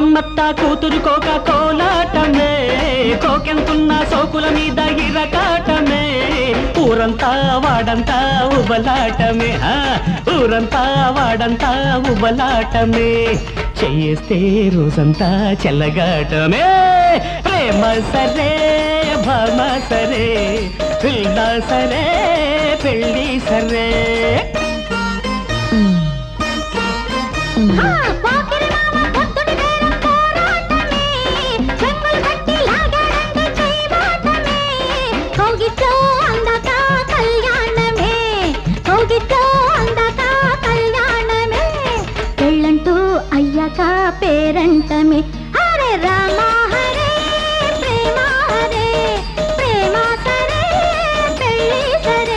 కోకమ్మత్త కూతురు కోక కోలాటమే కోకెంతున్న సోకుల మీద ఇరకాటమే ఊరంతా వాడంతా ఉబలాటమే ఆ, ఊరంతా వాడంతా ఉబలాటమే చేస్తే రోజంతా చెల్లగాటమే ప్రేమ సరే భామ సరే పిల్ల సరే పెళ్ళి సరే ఆ పోకిరి మామ పొద్దుటి బేరం పోరాటమే చెంగులు కట్టి లాగాడంటే చేయబాటమే కౌగిట్లో అందాక కళ్యాణమే కౌగిట్లో అందాక కళ్యాణమే పెళ్ళంటూ అయ్యాక పేరంటమే హరే రామ హరే ప్రేమ హరే ప్రేమ సరే పెళ్ళి సరే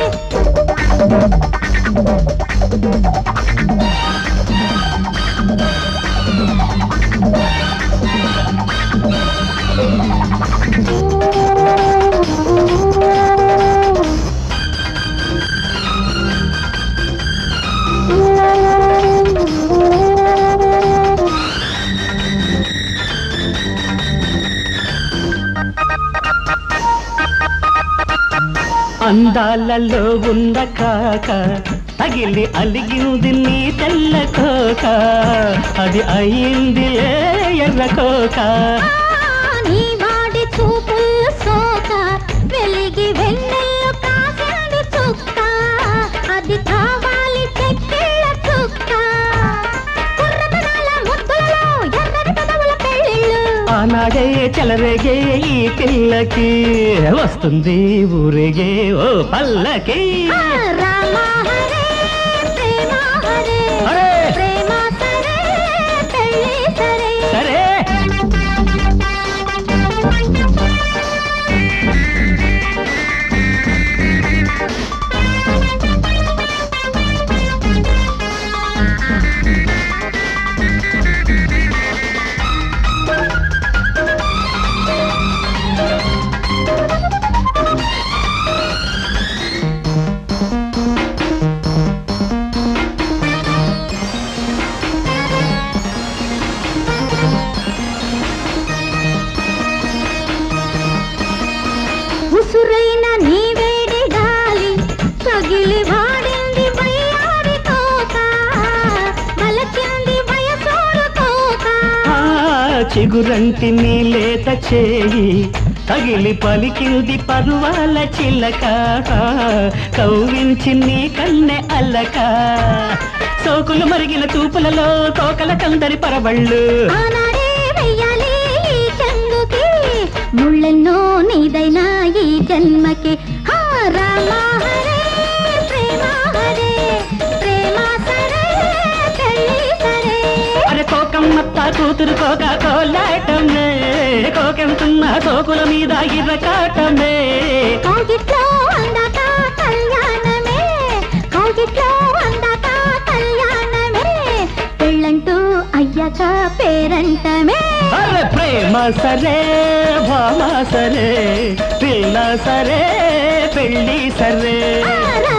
అందాలలో ఉన్న కాక తగిలి అలిగింది నీ తెల్ల కోక అది అయింది ఎర్ర కోక నీ వాడి చూపులు సోక వెలిగి వెన్నెల్లు కాసింది చుక్క అది కావాలి చెక్కిళ్ళ చుక్క కుర్రతనాల ముద్దులలో ఎర్రని పెదవుల పెళ్ళిళ్ళు ఆనాడే చెలరేగే ఈ పిల్లకి వస్తుంది ఊరేగే ఓ పల్లకి ఆ రామ హరే ప్రేమ హరే హరే! ప్రేమ సరే పెళ్ళి సరే సరే ఉసురైన నీ వేడి గాలి తగిలి వాడింది వయ్యారి కోక బలచింది వయసోడు కోక ఆ చిగురంటి నీ లేత చేయి తగిలి పలికింది పరువాల చిల్లక కౌవించి నీ కన్నె అల్లక సోకులు మరిగిన తూపులలో తోకల కందరి పరబళ్ళు ఆనాడే వెయ్యాలి ఈ చెంగుకి ముళ్ళెన్నో నీదైనా ఈ జన్మకి హా రామ హరే ప్రేమ హరే ప్రేమ సరే పెళ్ళి సరే అరే కోకమ్మత్త కూతురు కోక కోలాటమే కోకెంతున్న సోకుల మీద ఇర్రకాటమే కౌగిట్లో అందాక కళ్యాణమే కౌగిట్లో అందాక కళ్యాణమే పెళ్ళంటూ అయ్యాక పేరంటమే అరే ప్రేమ సరే భామ సరే పిల్ల సరే పెళ్ళి సరే ఆ